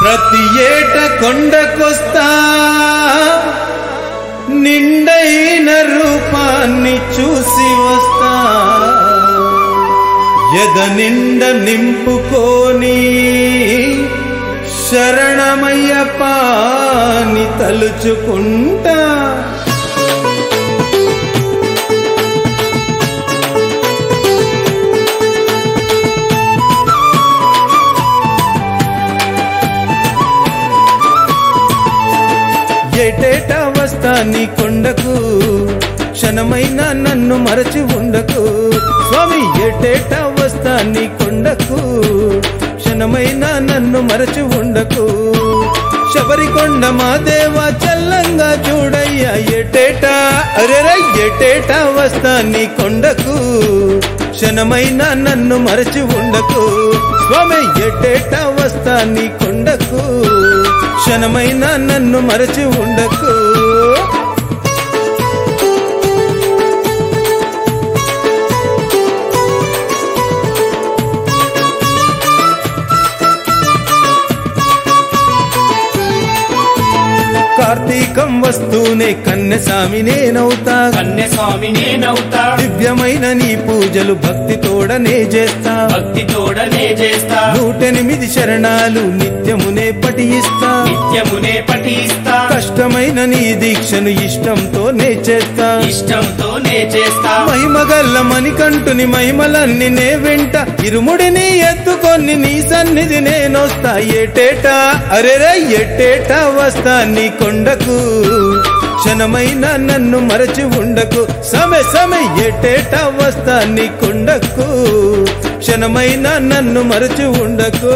ప్రతి ఏట కొండకొస్తా నిండైన రూపాన్ని చూసి వస్తా ఎద నిండ నింపుకొని శరణమయ్యపాని తలుచుకుంటా ఏటేటా వస్తా నీ కొండకు క్షణమైన నన్ను మరచి ఉండకు స్వామి ఏటేటా వస్తా నీ కొండకు క్షణమైన నన్ను మరచి ఉండకు శబరికొండ మా దేవా చల్లంగా చూడయ్యా ఏటేటా అరెరా ఏటేటా వస్తా నీ కొండకు క్షణమైన నన్ను మరచి ఉండకు స్వామి ఎటేటా వస్తా నీ కొండకు క్షణమైన నన్ను మరచి ఉండకు కార్తీకం వస్తూనే కన్యసామి నేనవుతా కన్య స్వామి నేనవుతా దివ్యమైన నీ పూజలు భక్తి తోడనే చేస్తా భక్తి తోడనే చేస్తా నూటెనిమిది శరణాలు నిత్యమునే పఠిస్తా నిత్యమునే పఠిస్తా కష్టమైన నీ దీక్షను ఇష్టంతోనే చేస్తా ఇష్టంతోనే చేస్తా మహిమగల్ల మణికంటుని మహిమలన్నీ నే వెంట ఇరుముడిని ఎత్తుకొని నీ సన్నిధి నేనొస్తా ఏటేటా అరెరే ఎట్టేటా వస్తా నీ కొండకు క్షణమైన నన్ను మరచి ఉండకు సమె సమె ఎట్టేటా వస్తా నీ కొండకు క్షణమైన నన్ను మరచి ఉండకు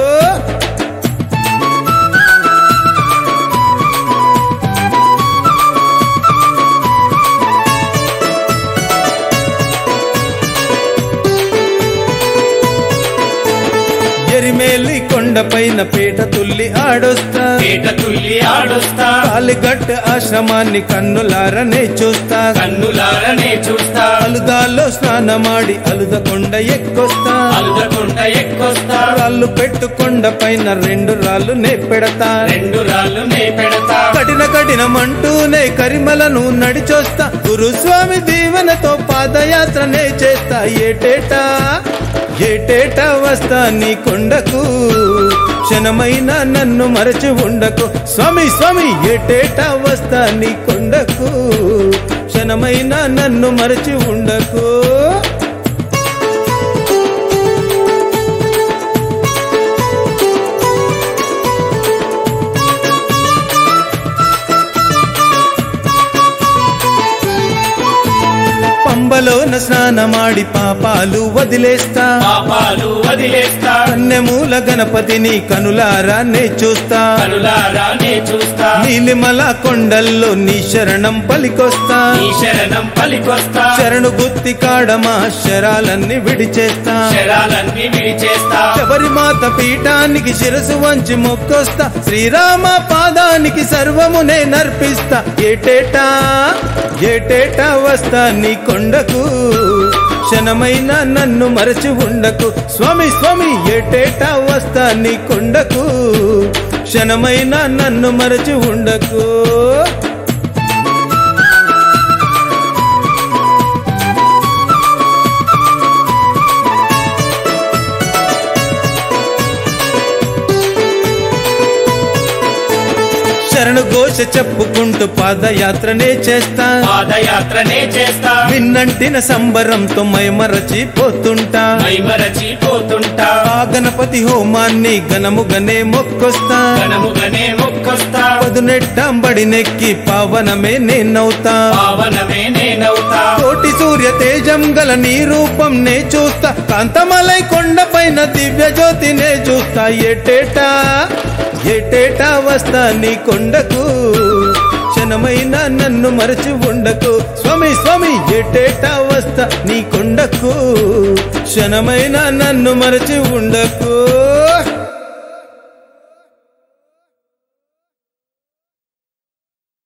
ఎరిమేలి కొండపైన పీట తుల్లి ఆడొస్తా పేట తుల్లి ఆడొస్తా కాలిగట్ట ఆశ్రమాన్ని కన్నులారనే చూస్తా కన్నులారనే చూస్తా అలుదాల్లో స్నానమాడి అలుద కొండ ఎక్కొస్తా అల్దకుండ ఎక్కుస్తా రాళ్ళు పెట్టు కొండ పైన రెండు రాళ్ళు నే పెడతా రెండు రాళ్ళు నే పెడతా కఠిన కఠినమంటూనే కరిమలను నడిచొస్తా గురుస్వామి దీవెనతో పాదయాత్రనే చేస్తా ఏటేటా ఏటేటా వస్తా నీ కొండకు క్షణమైన నన్ను మరచి ఉండకు స్వామి స్వామి ఏటేటా వస్తా నీ కొండకు క్షణమైన నన్ను మరచి ఉండకు పంబలోన స్నానమాడి పాపాలు వదిలేస్తా పాపాలు వదిలేస్తా కన్నెమూల గణపతిని కనులారా నే చూస్తా కనులారా నే చూస్తా నీలిమల కొండల్లో నీ శరణం పలికొస్తా నీ శరణం పలికొస్తా శరణు గుత్తి కాడమా శరాలన్నీ విడిచేస్తా శరాలన్నీ విడిచేస్తా శబరిమాత పీఠానికి శిరసు వంచి మొక్కొస్తా శ్రీరామ పాదానికి సర్వమునే నర్పిస్తా ఏటేటా ఏటేటా వస్తా నీ కొండకు క్షణమైన నన్ను మరచి ఉండకు స్వామి స్వామి ఏటేటా వస్తా నీ కొండకు క్షణమైన నన్ను మరచి ఉండకు శరణు ఘోష చెప్పుకుంటూ పాదయాత్రనే చేస్తా పాదయాత్రనే చేస్తా విన్నంటిన సంబరంతో మైమరచి పోతుంటా మైమరచి పోతుంటా ఆ గణపతి హోమాన్ని ఘనముగనే మొక్కొస్తా ఘనముగనే మొక్కొస్తా పదునెట్టాంబడి నెక్కి పావనమే నేనవుతా పావనమే నేనవుతా కోటి సూర్య తేజం గల నీ రూపం నే చూస్తా కాంతమలై కొండపైన దివ్య జ్యోతినే చూస్తా ఎటేటా ఎటేటా వస్తా నీ కొండకు క్షణమైన నన్ను మరచి ఉండకు స్వామి స్వామి ఎటేటా వస్తా నీ కొండకు క్షణమైన నన్ను మరచి ఉండకు